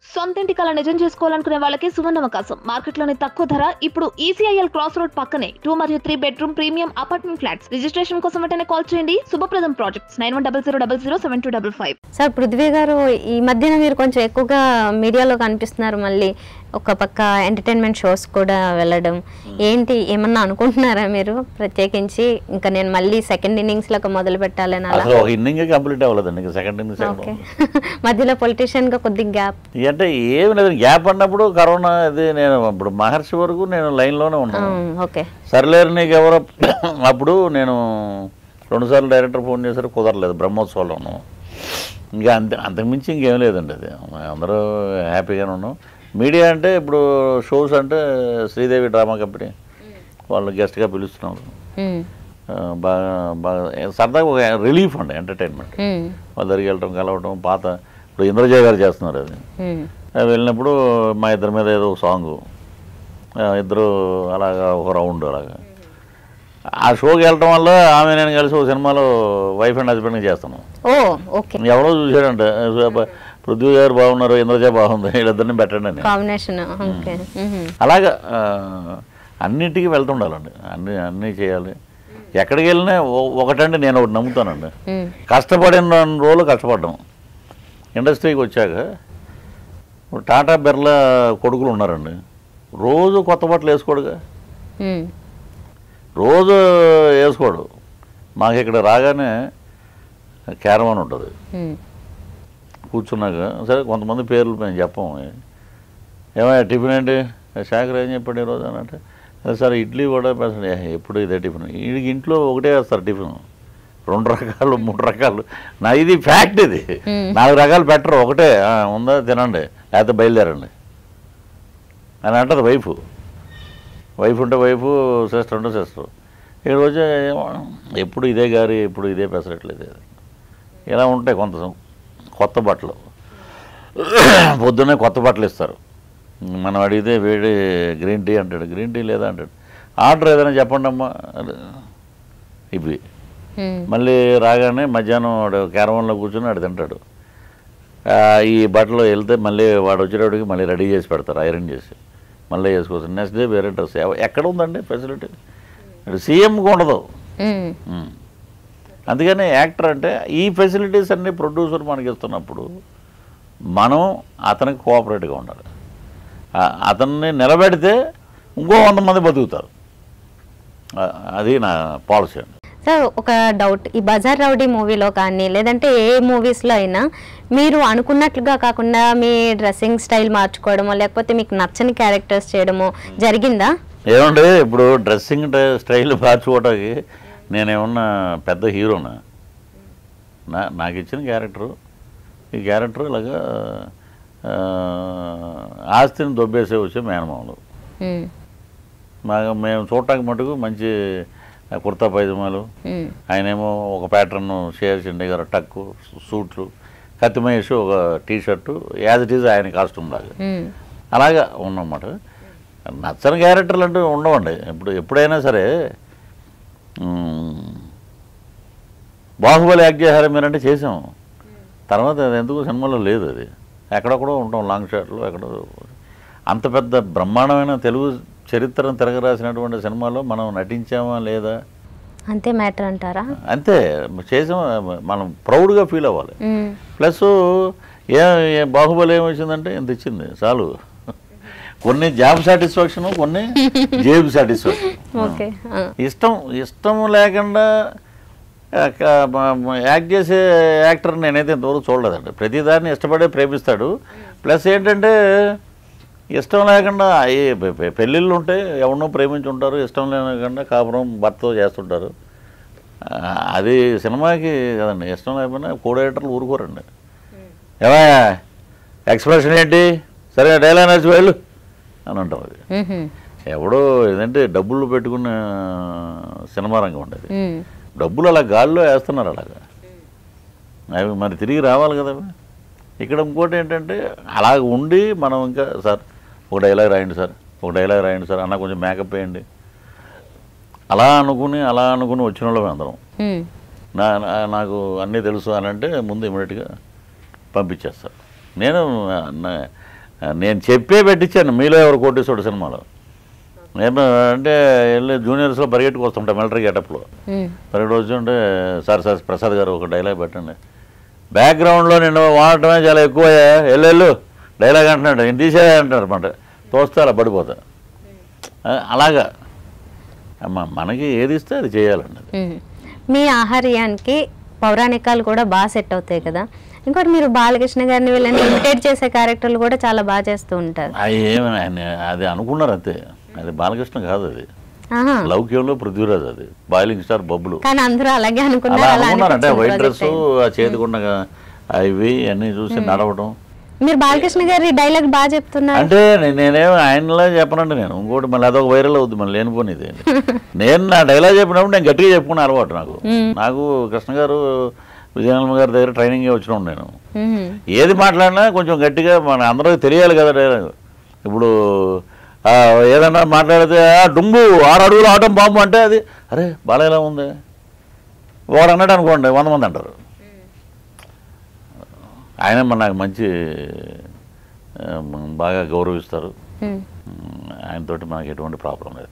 సొంతింటి కళ నిజం చేసుకోవాలనుకునే వాళ్ళకి సువర్ణ అవకాశం మార్కెట్లోని తక్కువ ధర ఇప్పుడు ఈసీఐఎల్ క్రాస్ రోడ్ పక్కనే టూ మరియు three bedroom premium apartment flats registration కోసం వెంటనే కాల్ చేయండి Shubhapradam projects nine one double zero double zero seven two double five sir Prithvi garu ఈ మధ్యన మీరు కొంచెం ఎక్కువగా మీడియాలో కనిపిస్తున్నారు మళ్ళీ ఒక పక్క ఎంటర్టైన్మెంట్ షోస్ కూడా వెళ్ళడం ఏంటి ఏమన్నా అనుకుంటున్నారా మీరు ప్రత్యేకించి ఇంకా నేను మళ్ళీ సెకండ్ ఇన్నింగ్స్ లాగా మొదలు పెట్టాలని అలా అసలు ఒక ఇన్నింగ్ కంప్లీట్ అవ్వలేదండి ఇంకా సెకండ్ ఇన్నింగ్ ఓకే సెకండ్ మధ్యలో పొలిటీషియన్ గా కొద్దిగా గ్యాప్ అంటే ఏమి లేదు గ్యాప్ అన్నప్పుడు కరోనా ఇది నేను ఇప్పుడు మహర్షి వరకు నేను లైన్లోనే ఉన్నాను ఓకే సర్లేరు నీకు ఎవరో అప్పుడు నేను రెండుసార్లు డైరెక్టర్ ఫోన్ చేశారు కుదరలేదు బ్రహ్మోత్సవాలు ఉన్నాం ఇంకా అంతే అంతకుమించి ఇంకేం లేదండి అది అందరూ హ్యాపీగానే ఉన్నాం మీడియా అంటే ఇప్పుడు షోస్ అంటే శ్రీదేవి డ్రామా కంపెనీ వాళ్ళు గెస్ట్గా పిలుస్తున్నారు ఆ, బాగా బాగా సరదాగా ఒక రిలీఫ్ అండి ఎంటర్టైన్మెంట్ వాళ్ళ దగ్గరికి వెళ్ళటం కలవటం పాత ఇప్పుడు ఇంద్రజయ్ గారు చేస్తున్నారు అది ఆ, వెళ్ళినప్పుడు మా ఇద్దరి మీద ఏదో ఒక సాంగ్ ఇద్దరు అలాగా ఒక రౌండ్ అలాగా ఆ షోకి వెళ్ళటం వల్ల ఆమె నేను కలిసి ఒక సినిమాలో వైఫ్ అండ్ హస్బెండ్గా చేస్తున్నాం ఓ ఓకే ఎవరో చూశాడంట పృథ్వీ గారు బాగున్నారు ఇంద్రజ బాగుంది వీళ్ళిద్దరిని పెట్టండి అని కాంబినేషన్ ఓకే అలాగా ఆ, అన్నిటికీ వెళ్తుండాలండి అన్ని అన్నీ చేయాలి ఎక్కడికి వెళ్ళినా ఒ- ఒకటంటే నేను ఒకటి నమ్ముతానండి కష్టపడిన రెండు రోజులు కష్టపడ్డాం ఇండస్ట్రీకి వచ్చాక ఇప్పుడు టాటా బిర్లా కొడుకులు ఉన్నారండి రోజు కొత్త బట్టలు వేసుకోడుగా రోజు వేసుకోడు మాకు ఇక్కడ రాగానే క్యారవాన్ ఉంటుంది కూర్చున్నాక సరే కొంతమంది పేర్లు మేము చెప్పము ఏమయ్యా టిఫిన్ ఏంటి శాఖర్ ఏం చెప్పాడు ఈరోజు అని అంటే "అదే సార్ ఇడ్లీ కూడా పెసరట్టు." "ఏ, ఎప్పుడు ఇదే టిఫిన్ వీడికి ఇంట్లో ఒకటే వేస్తారు టిఫిన్ రెండు రకాలు మూడు రకాలు నా ఇది ఫ్యాక్ట్ ఇది నాలుగు రకాలు పెట్టరు ఒకటే "ఆ, ఉందా తినండి లేకపోతే బయలుదేరండి అని అంటది వైఫ్ వైఫ్ ఉంటే వైఫ్ సిస్టర్ ఉంటే సిస్టర్ ఇక్కడ వచ్చి ఏమో, ఎప్పుడు ఇదే గారి ఎప్పుడు ఇదే పెసరట్లేదు ఇలా ఉంటాయి కొంత కొత్త బట్టలు పొద్దున్నే కొత్త బట్టలు ఇస్తారు మనం అడిగితే వేడి గ్రీన్ టీ అంటాడు గ్రీన్ టీ లేదా అంటాడు ఆర్డర్ ఏదైనా చెప్పండి అమ్మా అని. ఇవి మళ్ళీ రాగానే మధ్యాహ్నం వాడు క్యారవన్లో కూర్చొని వాడు తింటాడు ఆ, ఈ బట్టలు వెళ్తే మళ్ళీ వాడు వచ్చేటప్పటికి మళ్ళీ రెడీ చేసి పెడతారు ఐరన్ చేసి మళ్ళీ వేసుకోవచ్చు నెక్స్ట్ డే వేరే డ్రెస్ ఎవ- ఎక్కడ ఉందండి ఫెసిలిటీ సీఎంకి ఉండదు ఉమ్. అందుకని యాక్టర్ అంటే ఈ ఫెసిలిటీస్ అన్ని ప్రొడ్యూసర్ మనకి ఇస్తున్నప్పుడు మనం అతనికి కోఆపరేట్గా ఉండాలి ఆ- అతన్ని నిలబెడితే ఇంకో వంద మంది బతుకుతారు ఆ- అది నా పాలసీ అండి సార్ ఒక డౌట్ ఈ బజార్ రౌడీ మూవీలో కానీ లేదంటే ఏ మూవీస్లో అయినా మీరు అనుకున్నట్లుగా కాకుండా మీ డ్రెస్సింగ్ స్టైల్ మార్చుకోవడమో లేకపోతే మీకు నచ్చని క్యారెక్టర్స్ చేయడమో జరిగిందా ఏమండి ఇప్పుడు డ్రెస్సింగ్ ట- స్టైల్ మార్చుకోవటానికి నేనేమన్నా పెద్ద హీరోనా నా నాకు ఇచ్చిన క్యారెక్టరు ఈ క్యారెక్టర్ ఇలాగా ఆ, ఆస్తిని దొబ్బేసే వచ్చే మేనమామలు మ్మ్. మాకు మేము చూడటానికి మటుకు మంచి కుర్తా పైజమాలు మ్మ్. ఆయనేమో ఒక ప్యాటర్న్ షేర్ చిండి గారు టక్కు సూట్లు కత్తి మహేష్ ఒక T shirt as it is ఆయన కాస్ట్యూమ్ లాగా మ్మ్. అలాగా ఉన్నమాట నచ్చని క్యారెక్టర్లు అంటూ ఉండవండి ఇప్పుడు ఎప్పుడైనా సరే మ్మ్, బాహుబలి యాక్ట్ చేశారా మీరంటే చేసాం తర్వాత అది ఎందుకు సినిమాలో లేదు అది ఎక్కడెక్కడో ఉంటాం లాంగ్ షాట్లో ఎక్కడో అంత పెద్ద బ్రహ్మాండమైన తెలుగు చరిత్రను తిరగరాసినటువంటి సినిమాలో మనం నటించామా లేదా అంతే మ్యాటర్ అంటారా అంతే చేసాం మనం ప్రౌడ్గా ఫీల్ అవ్వాలి మ్మ్. ప్లస్ ఏ ఏ బాహుబలి ఏమొచ్చిందంటే ఇంత ఇచ్చింది చాలు కొన్ని జాబ్ సాటిస్ఫాక్షన్ కొన్ని జేబు సాటిస్ఫాక్షన్ ఓకే ఆ. ఇష్టం ఇష్టం లేకుండా ఆ, క- మ- మ- యాక్ట్ చేసే యాక్టర్ నేనైతే ఇంతవరకు చూడలేదండి ప్రతిదాన్ని ఇష్టపడే ప్రేమిస్తాడు ప్లస్ ఏంటంటే ఇష్టం లేకుండా ఈ పె- పె- పెళ్ళిళ్ళు ఉంటే ఎవరినో ప్రేమించి ఉంటారు ఇష్టం లేకుండా కాపురం భర్తతో చేస్తుంటారు ఆ, అది సినిమాకి కదండి ఇష్టం లేకపోయినా కోడేటర్లు ఊరుకోరండి ఏమా ఎక్స్ప్రెషన్ ఏంటి సరే డైలాగ్ నచ్చి వెళ్ళు అని అంటాం అది మ్మ్. ఎవడో ఏదంటే డబ్బులు పెట్టుకున్న సినిమా రంగం ఉండేది మ్మ్. డబ్బులు అలా గాల్లో వేస్తున్నారు అలాగా అవి మరి తిరిగి రావాలి కదా అవి. ఇక్కడ ఇంకోటి ఏంటంటే అలా ఉండి మనం ఇంకా సార్ ఒక డైలాగ్ రాయండి సార్ ఒక డైలాగ్ రాయండి సార్ అన్న కొంచెం మేకప్ వేయండి అలా అనుకుని అలా అనుకుని వచ్చిన వాళ్ళమే అందరం మ్మ్. నా నా- నాకు అన్నీ తెలుసు అని అంటే ముందు ఇమీడియట్గా పంపించేస్తారు నేను నా- నేను చెప్పే పెట్టించాను మీలో ఎవరు కోటేశ్వరుడు సినిమాలో నేను అంటే వెళ్ళి జూనియర్స్లో పరిగెట్టుకు వస్తుంటా మిలిటరీ గెటప్లో ఉమ్, పరిగెట్టు వచ్చుంటే సార్ సార్ ప్రసాద్ గారు ఒక డైలాగ్ పెట్టండి బ్యాక్గ్రౌండ్లో నేను వాడటమే చాలా ఎక్కువ వెళ్ళు డైలాగ్ అంటున్నాడు నేను తీసే అంటారు అనమాట తోస్తే అలా పడిపోతా ఆ, అలాగా అమ్మ మనకి ఏది ఇస్తే అది చేయాలండి ఉమ్. మీ ఆహార్యానికి పౌరాణికాలు కూడా బాగా సెట్ అవుతాయి కదా ఇంకోటి మీరు బాలకృష్ణ గారిని వీళ్ళని ఇమిటేట్ చేసే క్యారెక్టర్లు కూడా చాలా బాగా చేస్తూ ఉంటారు అది ఏమని ఆయన అది అనుకున్నారు అంతే అది బాలకృష్ణ కాదు అది ఆహా. లౌక్యంలో పృథ్వీరాజ్ అది బాయిలింగ్ స్టార్ బబ్బులు కానీ అందరూ అలాగే అలా అనుకున్నారు అలా అనుకున్నారు అంటే అనిపించింది వైట్ డ్రెస్ project ఆ చేతికున్న ఆ ఇవి అన్నీ చూసి నడవడం మీరు బాలకృష్ణ గారి డైలాగ్ బాగా చెప్తున్నారు అంటే నే- నేనేం ఆయనలా చెప్పనండి నేను ఇంకోటి మళ్ళీ అదొక వైరల్ అవుద్ది మళ్ళీ లేనిపోనిది నేను నా డైలాగ్ చెప్పినప్పుడు నేను గట్టిగా చెప్పుకునే అలవాటు నాకు నాకు కృష్ణ గారు విజయనగరం గారి దగ్గర ట్రైనింగ్ వచ్చిన నేను ఉమ్, ఏది మాట్లాడినా కొంచెం గట్టిగా మన అందరికి తెలియాలి కదా డైలాగ్ ఇప్పుడు ఆ, ఏదన్నా మాట్లాడితే "ఆ, డుంబు ఆరు అడుగులు ఆటం బాంబు అంటే అది అరే బాగా ఎలా ఉంది వాడు అన్నాడు అనుకోండి వంద మంది అంటారు ఆయన మన నాకు మంచి ఆ, బాగా గౌరవిస్తారు ఉమ్. ఆయనతోటి మనకి ఎటువంటి ప్రాబ్లం లేదు